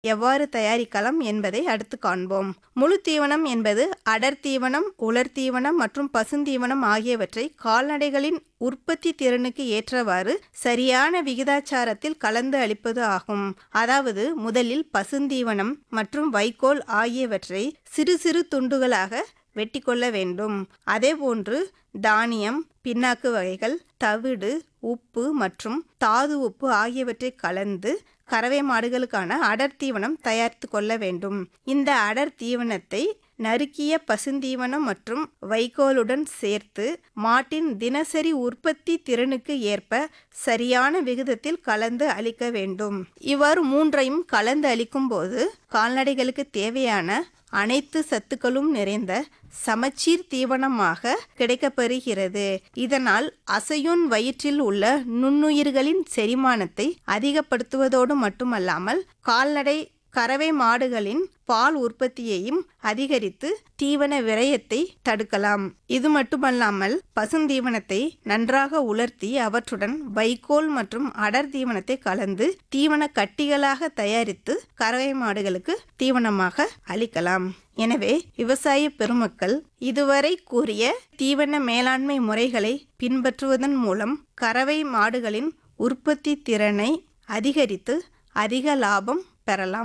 எவ்வாறு தயாரிக்கலாம் என்பதை அடுத்து காண்போம் முழு தீவனம் என்பது அடர் தீவனம் உலர் தீவனம் மற்றும் பசுந்தீவனம் ஆகியவற்றை கால்நடைகளின் உற்பத்தி திறனுக்கு ஏற்றவாறு சரியான விகிதாச்சாரத்தில் கலந்து அளிப்பது ஆகும் அதாவது முதலில் பசுந்தீவனம் மற்றும் வைக்கோல் ஆகியவற்றை சிறு சிறு துண்டுகளாக வெட்டி கொள்ள வேண்டும் அதேபோன்று தானியம் பின்னாக்கு வகைகள் தவிடு உப்பு மற்றும் தாது உப்பு ஆகியவற்றை கலந்து கறவை மாடுகளுக்கான அடர் தீவனம் தயாரித்து கொள்ள வேண்டும் இந்த அடர் தீவனத்தை நறுக்கிய பசுந்தீவனம் மற்றும் வைக்கோலுடன் சேர்த்து மாட்டின் தினசரி உற்பத்தி திறனுக்கு ஏற்ப சரியான விகிதத்தில் கலந்து அளிக்க வேண்டும் இவ்வாறு மூன்றையும் கலந்து அளிக்கும் போது கால்நடைகளுக்கு தேவையான அனைத்து சத்துக்களும் நிறைந்த சமச்சீர் தீவனமாக கிடைக்கப்பெறுகிறது இதனால் அசையுன் வயிற்றில் உள்ள நுண்ணுயிர்களின் செரிமானத்தை அதிகப்படுத்துவதோடு மட்டுமல்லாமல் கால்நடை கறவை மாடுகளின் பால் உற்பத்தியையும் அதிகரித்து தீவன விரயத்தை தடுக்கலாம் இது மட்டுமல்லாமல் பசுந்தீவனத்தை நன்றாக உலர்த்தி அவற்றுடன் வைக்கோல் மற்றும் அடர் தீவனத்தை கலந்து தீவன கட்டிகளாக தயாரித்து கறவை மாடுகளுக்கு தீவனமாக அளிக்கலாம் எனவே விவசாய பெருமக்கள் இதுவரை கூறிய தீவன மேலாண்மை முறைகளை பின்பற்றுவதன் மூலம் கறவை மாடுகளின் உற்பத்தி திறனை அதிகரித்து அதிக லாபம் பெறலாம்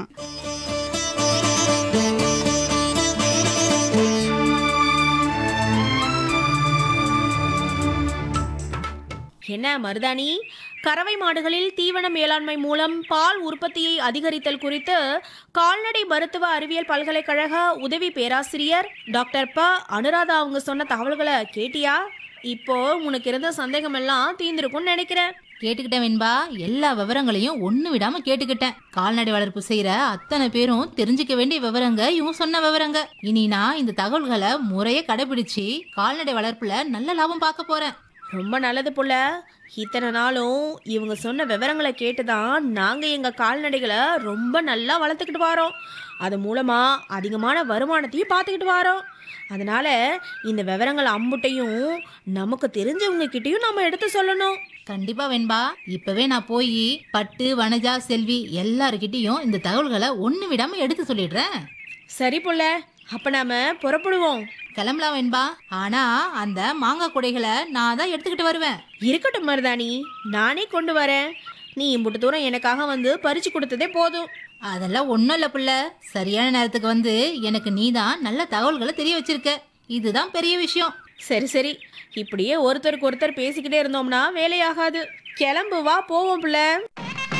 என்ன மருதாணி கறவை மாடுகளில் தீவன மேலாண்மை மூலம் பால் உற்பத்தியை அதிகரித்தல் குறித்து கால்நடை மருத்துவ அறிவியல் பல்கலைக்கழக உதவி பேராசிரியர் டாக்டர் ப அனுராதா அவங்க சொன்ன தகவல்களை கேட்டியா இப்போ உனக்கு இருந்த சந்தேகம் எல்லாம் தீர்ந்திருக்கும்னு நினைக்கிறேன் கேட்டுக்கிட்டேன் வெண்பா எல்லா விவரங்களையும் ஒண்ணு விடாம கேட்டுக்கிட்டேன் கால்நடை வளர்ப்பு செய்யற அத்தனை பேரும் தெரிஞ்சுக்க வேண்டிய விவரங்க இவங்க சொன்ன விவரங்க இனி நான் இந்த தகவல்களை முறைய கடைபிடிச்சு கால்நடை வளர்ப்புல நல்ல லாபம் பார்க்க போறேன் ரொம்ப நல்லது புள்ள இத்தனை நாளும் இவங்க சொன்ன விவரங்களை கேட்டு தான் நாங்கள் எங்கள் கால்நடைகளை ரொம்ப நல்லா வளர்த்துக்கிட்டு வரோம் அது மூலமாக அதிகமான வருமானத்தையும் பார்த்துக்கிட்டு வரோம் அதனால் இந்த விவரங்கள் அம்புட்டையும் நமக்கு தெரிஞ்சவங்க கிட்டேயும் நம்ம எடுத்து சொல்லணும் கண்டிப்பா வெண்பா இப்பவே நான் போய் பட்டு வனஜா செல்வி எல்லாருக்கிட்டையும் இந்த தகவல்களை ஒண்ணு விடாம எடுத்து சொல்லிடுறேன் சரி புள்ள அப்போ நாம புறப்படுவோம் கிளம்பலாம் வெண்பா ஆனா அந்த மாங்காய் குடைகளை நான் தான் எடுத்துக்கிட்டு வருவேன் இருக்கட்டும் மருதாணி நானே கொண்டு வரேன் நீ இம்புட்டு தூரம் எனக்காக வந்து பறிச்சு கொடுத்ததே போதும் அதெல்லாம் ஒன்றும் இல்லை புள்ள சரியான நேரத்துக்கு வந்து எனக்கு நீ தான் நல்ல தகவல்களை தெரிய வச்சிருக்க இதுதான் பெரிய விஷயம் சரி சரி இப்படியே ஒருத்தருக்கு ஒருத்தர் பேசிக்கிட்டே இருந்தோம்னா வேலையாகாது கிளம்பு வா போவோம் பிள்ளை